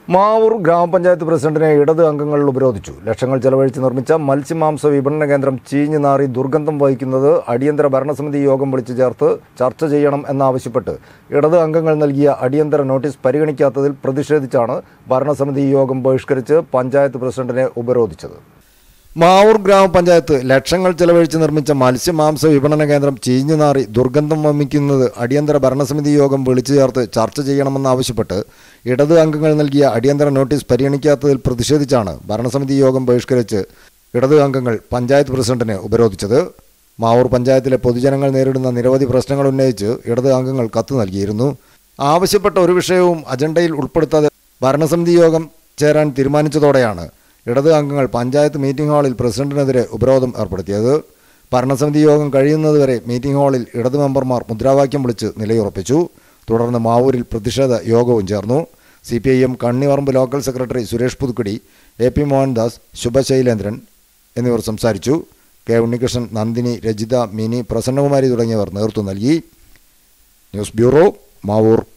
മാവൂർ ഗ്രാമപഞ്ചായത്ത് പ്രസിഡന്റിനെ ഇടത് അംഗങ്ങൾ ഉപരോധിച്ചു ലക്ഷങ്ങൾ ചെലവഴിച്ച് നിർമ്മിച്ച മത്സ്യമാംസ വിപണന കേന്ദ്രം ചീഞ്ഞു നാറി ദുർഗന്ധം വഹിക്കുന്നത് അടിയന്തര ഭരണസമിതി യോഗം വിളിച്ചു ചേർത്ത് ചർച്ച ചെയ്യണം എന്നാവശ്യപ്പെട്ട് ഇടത് അംഗങ്ങൾ നൽകിയ അടിയന്തര നോട്ടീസ് പരിഗണിക്കാത്തതിൽ പ്രതിഷേധിച്ചാണ് ഭരണസമിതി യോഗം ബഹിഷ്കരിച്ച് പഞ്ചായത്ത് പ്രസിഡന്റിനെ ഉപരോധിച്ചത് മാവൂർ ഗ്രാമപഞ്ചായത്ത് ലക്ഷങ്ങൾ ചെലവഴിച്ച് നിർമ്മിച്ച മത്സ്യമാംസ വിപണന കേന്ദ്രം ചീഞ്ഞുനാറി ദുർഗന്ധം വമിക്കുന്നത് അടിയന്തര ഭരണസമിതി യോഗം വിളിച്ചു ചേർത്ത് ചർച്ച ചെയ്യണമെന്നാവശ്യപ്പെട്ട് ഇടത് അംഗങ്ങൾ നൽകിയ അടിയന്തര നോട്ടീസ് പരിഗണിക്കാത്തതിൽ പ്രതിഷേധിച്ചാണ് ഭരണസമിതി യോഗം ബഹിഷ്കരിച്ച് ഇടത് അംഗങ്ങൾ പഞ്ചായത്ത് പ്രസിഡന്റിനെ ഉപരോധിച്ചത് മാവൂർ പഞ്ചായത്തിലെ പൊതുജനങ്ങൾ നേരിടുന്ന നിരവധി പ്രശ്നങ്ങൾ ഉന്നയിച്ച് ഇടത് അംഗങ്ങൾ കത്ത് നൽകിയിരുന്നു ആവശ്യപ്പെട്ട ഒരു വിഷയവും അജണ്ടയിൽ ഉൾപ്പെടുത്താതെ ഭരണസമിതി യോഗം ചേരാൻ തീരുമാനിച്ചതോടെയാണ് ഇടത് അംഗങ്ങൾ പഞ്ചായത്ത് മീറ്റിംഗ് ഹാളിൽ പ്രസിഡന്റിനെതിരെ ഉപരോധം ഏർപ്പെടുത്തിയത് ഭരണസമിതി യോഗം കഴിയുന്നതുവരെ മീറ്റിംഗ് ഹാളിൽ ഇടത് മെമ്പർമാർ മുദ്രാവാക്യം വിളിച്ച് നിലയുറപ്പിച്ചു തുടർന്ന് മാവൂരിൽ പ്രതിഷേധ യോഗവും ചേർന്നു സി പി ഐ എം കണ്ണിവറമ്പ് local secretary Suresh Puthukkudi A P Mohandas Shubhashailendran എന്നിവർ സംസാരിച്ചു കെ ഉണ്ണികൃഷ്ണൻ നന്ദിനി രജിത മിനി പ്രസന്നകുമാരി തുടങ്ങിയവർ നേതൃത്വം നൽകി ന്യൂസ് ബ്യൂറോ മാവൂർ